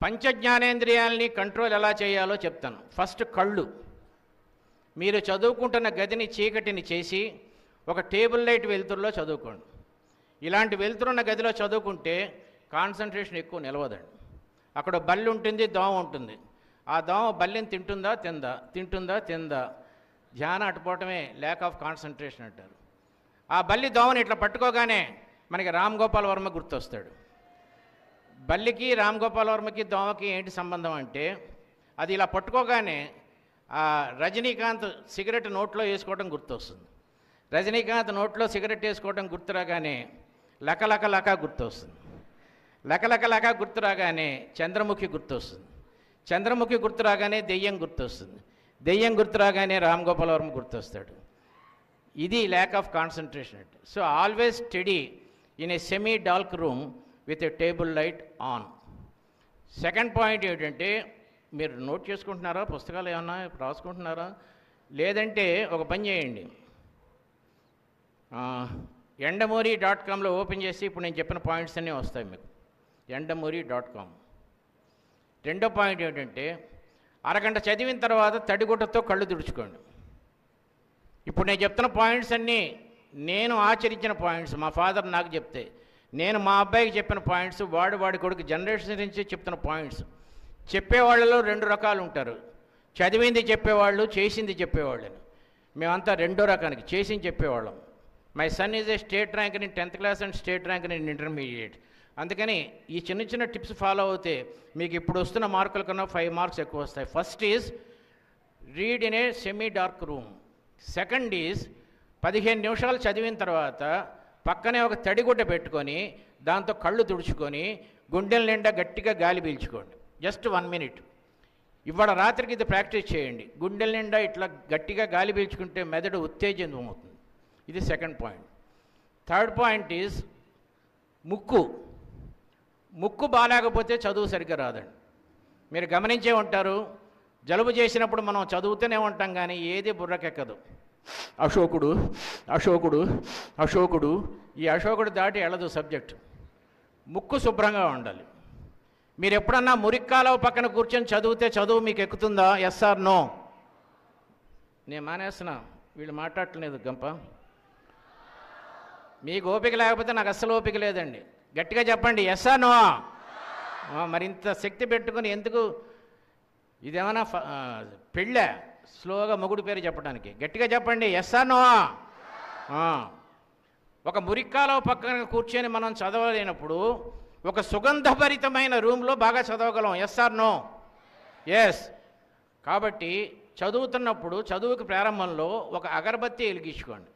పంచజ్ఞానేంద్రియాలని control ఎలా చేయాలో చెప్తాను ఫస్ట్ కళ్ళు మీరు చదువుకుంటున్న గదిని చీకటిని చేసి ఒక టేబుల్ లైట్ వెలుతురులో చదువుకోండి ఇలాంటి వెలుతురున్న గదిలో చదువుకుంటే కాన్సన్ట్రేషన్ ఎక్కువ నిలవదండి అక్కడ బల్లి ఉంటుంది దోమ ఉంటుంది ఆ దోమ బల్లిని తింటుందా తిందా తింటుందా తిందా ధ్యానం అటుపోవటమే ల్యాక్ ఆఫ్ కాన్సన్ట్రేషన్ అంటారు ఆ బల్లి దోమని ఇట్లా పట్టుకోగానే మనకి రామ్ గోపాల్ వర్మ గుర్తొస్తాడు బల్లికి రామ్ గోపాల్ వర్మకి దోమకి ఏంటి సంబంధం అంటే అది ఇలా పట్టుకోగానే ఆ రజనీకాంత్ సిగరెట్ నోట్లో వేసుకోవడం గుర్తొస్తుంది రజనీకాంత్ నోట్లో సిగరెట్ వేసుకోవడం గుర్తురాగానే లకలక లక గుర్తొస్తుంది లకలక లక గుర్తురాగానే చంద్రముఖి గుర్తొస్తుంది చంద్రముఖి గుర్తురాగానే దెయ్యం గుర్తొస్తుంది దెయ్యం గుర్తురాగానే రామ్ గోపాల్ వర్మ గుర్తొస్తాడు ఇది ల్యాక్ ఆఫ్ కాన్సన్ట్రేషన్ అంటే so always study in a semi dark room with a table light on second point ఏంటంటే మీరు నోట్ చేసుకుంటున్నారా పుస్తకాలు ఏమన్నా రాసుకుంటున్నారా లేదంటే ఒక పని చేయండి ఆ, ఎండమూరి డాట్ కామ్లో ఓపెన్ చేసి ఇప్పుడు నేను చెప్పిన పాయింట్స్ అన్నీ వస్తాయి మీకు ఎండమూరి డాట్ కామ్ రెండో పాయింట్ ఏంటంటే అరగంట చదివిన తర్వాత తడిగుడ్డతో కళ్ళు తుడుచుకోండి ఇప్పుడు నేను చెప్తున్న పాయింట్స్ అన్నీ నేను ఆచరించిన పాయింట్స్ మా ఫాదర్ నాకు చెప్తే నేను మా అబ్బాయికి చెప్పిన పాయింట్స్ వాడు వాడి కొడుకు జనరేషన్ నుంచి చెప్తున్న పాయింట్స్ చెప్పేవాళ్ళలో రెండు రకాలు ఉంటారు చదివింది చెప్పేవాళ్ళు చేసింది చెప్పేవాళ్ళని మేమంతా రెండో రకానికి చేసింది చెప్పేవాళ్ళం my son is a state rank in tenth class and state rank in intermediate అందుకని ఈ చిన్న చిన్న టిప్స్ ఫాలో అవుతే మీకు ఇప్పుడు వస్తున్న మార్కుల కన్నా ఫైవ్ మార్క్స్ ఎక్కువ వస్తాయి first is read in a semi dark room second is పదిహేను నిమిషాలు చదివిన తర్వాత పక్కనే ఒక తడిగుడ్డ పెట్టుకొని దాంతో కళ్ళు తుడుచుకొని గుండెల నిండా గట్టిగా గాలి పీల్చుకోండి జస్ట్ వన్ మినిట్ ఇవాళ రాత్రికి ఇది ప్రాక్టీస్ చేయండి గుండెల నిండా ఇట్లా గట్టిగా గాలి పీల్చుకుంటే మెదడు ఉత్తేజనం అవుతుంది ఇది second point third point is ముక్కు ముక్కు బాగాలేకపోతే చదువు సరిగ్గా రాదండి మీరు గమనించే ఉంటారు జలుబు చేసినప్పుడు మనం చదువుతూనే ఉంటాం కానీ ఏది బుర్రకెక్కదు అశోకుడు అశోకుడు అశోకుడు ఈ అశోకుడు దాటి వెళ్ళదు సబ్జెక్ట్ ముక్కు శుభ్రంగా ఉండాలి మీరు ఎప్పుడన్నా మురిక్కాలవ పక్కన కూర్చొని చదివితే చదువు మీకు ఎక్కుతుందా ఎస్ఆర్ నో నేను మానేస్తున్నా వీళ్ళు మాట్లాడట్లేదు గంప మీకు ఓపిక లేకపోతే నాకు అస్సలు ఓపిక లేదండి గట్టిగా చెప్పండి ఎస్ఆర్ నో మరి ఇంత శక్తి పెట్టుకొని ఎందుకు ఇదేమన్నా ఫ- ఆ, పెళ్ళా స్లోగా మొగుడు పేరు చెప్పడానికి గట్టిగా చెప్పండి ఎస్ఆర్ నో ఒక మురిక్కాలో పక్కన కూర్చొని మనం చదవలేనప్పుడు ఒక సుగంధభరితమైన రూమ్లో బాగా చదవగలం ఎస్ఆర్ నో ఎస్ కాబట్టి చదువుతున్నప్పుడు చదువుకి ప్రారంభంలో ఒక అగరబత్తి వెలిగించుకోండి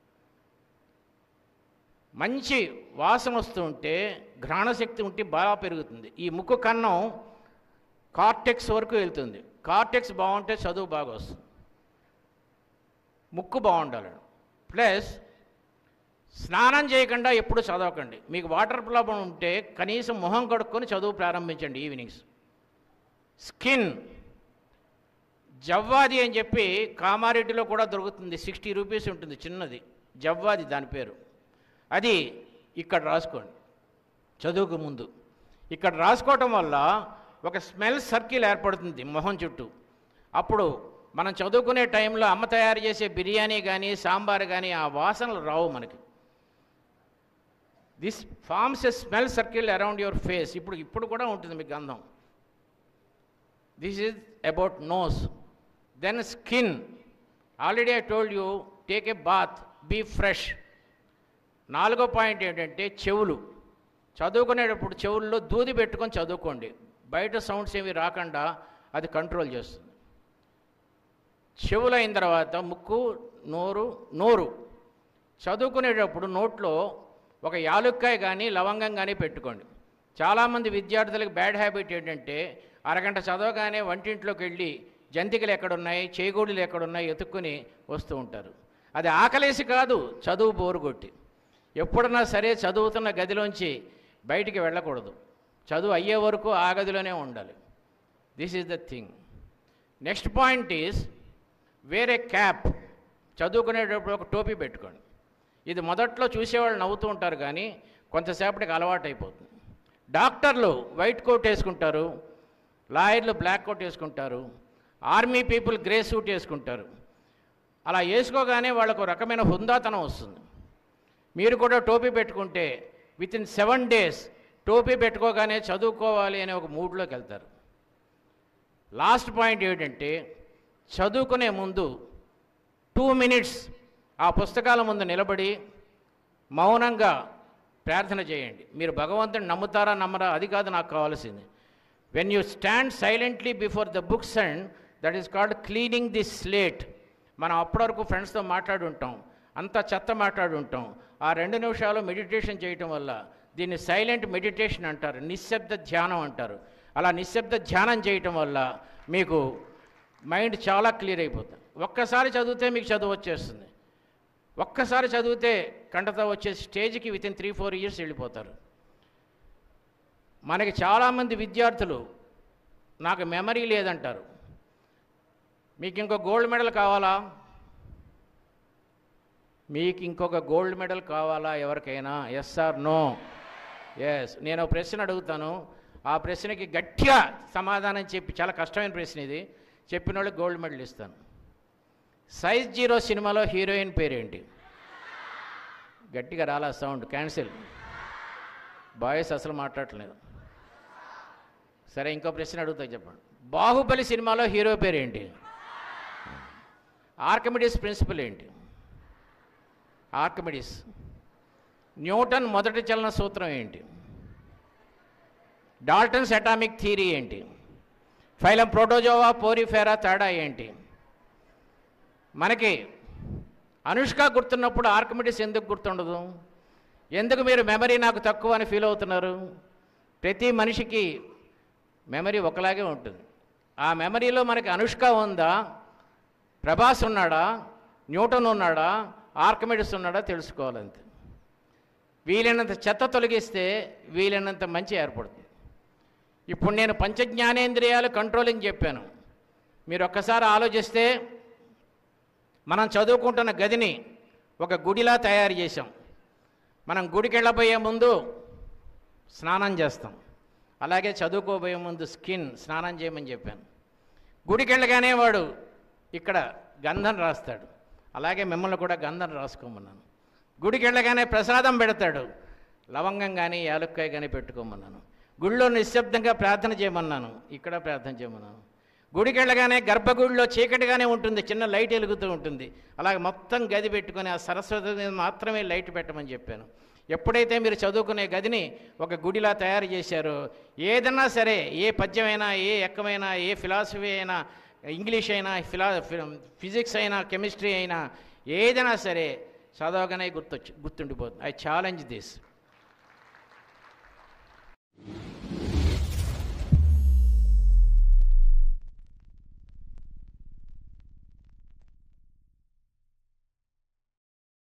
మంచి వాసన వస్తూ ఉంటే ఘ్రాణశక్తి ఉంటే బాగా పెరుగుతుంది ఈ ముక్కు కన్నం కార్టెక్స్ వరకు వెళ్తుంది కార్టెక్స్ బాగుంటే చదువు బాగా వస్తుంది ముక్కు బాగుండాలి ప్లస్ స్నానం చేయకుండా ఎప్పుడు చదవకండి మీకు వాటర్ ప్రాబ్లం ఉంటే కనీసం మొహం కడుక్కొని చదువు ప్రారంభించండి ఈవినింగ్స్ స్కిన్ జవ్వాది అని చెప్పి కామారెడ్డిలో కూడా దొరుకుతుంది సిక్స్టీ రూపీస్ ఉంటుంది చిన్నది జవ్వాది దాని పేరు అది ఇక్కడ రాసుకోండి చదువుకు ముందు ఇక్కడ రాసుకోవటం వల్ల ఒక స్మెల్ సర్కిల్ ఏర్పడుతుంది మొహం చుట్టూ అప్పుడు మనం చదువుకునే టైంలో అమ్మ తయారు చేసే బిర్యానీ కానీ సాంబార్ కానీ ఆ వాసనలు రావు మనకి this forms a smell circle around your face ఇప్పుడు ఇప్పుడు కూడా ఉంటుంది మీకు గంధం this is about nose then skin already I told you take a bath be fresh నాలుగో పాయింట్ ఏంటంటే చెవులు చదువుకునేటప్పుడు చెవుల్లో దూది పెట్టుకొని చదువుకోండి బయట సౌండ్స్ ఏమి రాకుండా అది కంట్రోల్ చేస్తుంది చెవులు అయిన తర్వాత ముక్కు నోరు నోరు చదువుకునేటప్పుడు నోట్లో ఒక యాలుక్కాయ కానీ లవంగం కానీ పెట్టుకోండి చాలామంది విద్యార్థులకు బ్యాడ్ హ్యాబిట్ ఏంటంటే అరగంట చదవగానే వంటింట్లోకి వెళ్ళి జంతికలు ఎక్కడున్నాయి చేగూడులు ఎక్కడున్నాయి ఎతుక్కుని వస్తూ ఉంటారు అది ఆకలేసి కాదు చదువు బోరు కొట్టి ఎప్పుడన్నా సరే చదువుతున్న గదిలోంచి బయటికి వెళ్ళకూడదు చదువు అయ్యే వరకు ఆ గదిలోనే ఉండాలి this is the thing next point is వేరే క్యాప్ చదువుకునేటప్పుడు ఒక టోపీ పెట్టుకోండి ఇది మొదట్లో చూసేవాళ్ళు నవ్వుతూ ఉంటారు కానీ కొంతసేపటికి అలవాటు అయిపోతుంది డాక్టర్లు వైట్ కోట్ వేసుకుంటారు లాయర్లు బ్లాక్ కోట్ వేసుకుంటారు ఆర్మీ పీపుల్ గ్రే సూట్ వేసుకుంటారు అలా వేసుకోగానే వాళ్ళకు ఒక రకమైన హుందాతనం వస్తుంది మీరు కూడా టోపీ పెట్టుకుంటే విత్ ఇన్ సెవెన్ డేస్ టోపీ పెట్టుకోగానే చదువుకోవాలి అనే ఒక మూడ్లోకి వెళ్తారు లాస్ట్ పాయింట్ ఏంటంటే చదువుకునే ముందు టూ మినిట్స్ ఆ పుస్తకాల ముందు నిలబడి మౌనంగా ప్రార్థన చేయండి మీరు భగవంతుని నమ్ముతారా నమ్మరా అది కాదు నాకు కావాల్సింది when you stand silently before the books and that is called cleaning the slate మనం అప్పటి వరకు ఫ్రెండ్స్తో మాట్లాడి ఉంటాం అంతా చెత్త మాట్లాడి ఉంటాం ఆ రెండు నిమిషాలు మెడిటేషన్ చేయటం వల్ల దీన్ని సైలెంట్ మెడిటేషన్ అంటారు నిశ్శబ్ద ధ్యానం అంటారు అలా నిశ్శబ్ద ధ్యానం చేయటం వల్ల మీకు మైండ్ చాలా క్లియర్ అయిపోతుంది ఒక్కసారి చదివితే మీకు చదువు వచ్చేస్తుంది ఒక్కసారి చదివితే కంటతో వచ్చే స్టేజ్కి within three four years వెళ్ళిపోతారు మనకి చాలామంది విద్యార్థులు నాకు మెమరీ లేదంటారు మీకు ఇంకో గోల్డ్ మెడల్ కావాలా మీకు ఇంకొక గోల్డ్ మెడల్ కావాలా ఎవరికైనా ఎస్ ఆర్ నో ఎస్ నేను ఒక ప్రశ్న అడుగుతాను ఆ ప్రశ్నకి గట్టిగా సమాధానం చెప్పి చాలా కష్టమైన ప్రశ్న ఇది చెప్పిన వాళ్ళకి గోల్డ్ మెడల్ ఇస్తాను సైజ్ జీరో సినిమాలో హీరోయిన్ పేరేంటి గట్టిగా రాలా సౌండ్ క్యాన్సిల్ బాయ్స్ అసలు మాట్లాడట్లేదు సరే ఇంకో ప్రశ్న అడుగుతా చెప్పండి బాహుబలి సినిమాలో హీరో పేరేంటి ఆర్కమిడిస్ ప్రిన్సిపల్ ఏంటి ఆర్కమిడిస్ న్యూటన్ మొదటి చలన సూత్రం ఏంటి డాల్టన్స్ అటామిక్ థియరీ ఏంటి ఫైలం ప్రోటోజోవా పోరిఫెరా తేడా ఏంటి మనకి అనుష్క గుర్తున్నప్పుడు ఆర్కమిడిస్ ఎందుకు గుర్తుండదు ఎందుకు మీరు మెమరీ నాకు తక్కువ అని ఫీల్ అవుతున్నారు ప్రతి మనిషికి మెమరీ ఒకలాగే ఉంటుంది ఆ మెమరీలో మనకి అనుష్క ఉందా ప్రభాస్ ఉన్నాడా న్యూటన్ ఉన్నాడా ఆర్కమిడిస్ ఉన్నాడా తెలుసుకోవాలంతే వీలైనంత చెత్త తొలగిస్తే వీలైనంత మంచి ఏర్పడుతుంది ఇప్పుడు నేను పంచజ్ఞానేంద్రియాలు కంట్రోలింగ్ చెప్పాను మీరు ఒక్కసారి ఆలోచిస్తే మనం చదువుకుంటున్న గదిని ఒక గుడిలా తయారు చేసాం మనం గుడికి వెళ్ళబోయే ముందు స్నానం చేస్తాం అలాగే చదువుకోబోయే ముందు స్కిన్ స్నానం చేయమని చెప్పాను గుడికి వెళ్ళగానే వాడు ఇక్కడ గంధం రాస్తాడు అలాగే మిమ్మల్ని కూడా గంధం రాసుకోమన్నాను గుడికి వెళ్ళగానే ప్రసాదం పెడతాడు లవంగం కానీ యాలక్కాయ కానీ పెట్టుకోమన్నాను గుడిలో నిశ్శబ్దంగా ప్రార్థన చేయమన్నాను ఇక్కడ ప్రార్థన చేయమన్నాను గుడికి వెళ్ళగానే గర్భగుడిలో చీకటిగానే ఉంటుంది చిన్న లైట్ వెలుగుతూ ఉంటుంది అలాగే మొత్తం గది పెట్టుకొని ఆ సరస్వతి మీద మాత్రమే లైట్ పెట్టమని చెప్పాను ఎప్పుడైతే మీరు చదువుకునే గదిని ఒక గుడిలా తయారు చేశారో ఏదన్నా సరే ఏ పద్యమైనా ఏ ఎక్కమైనా ఏ ఫిలాసఫీ అయినా ఇంగ్లీష్ అయినా ఫిలా ఫిజిక్స్ అయినా కెమిస్ట్రీ అయినా ఏదైనా సరే చదవగానే గుర్తొచ్చి గుర్తుండిపోతుంది ఐ ఛాలెంజ్ దిస్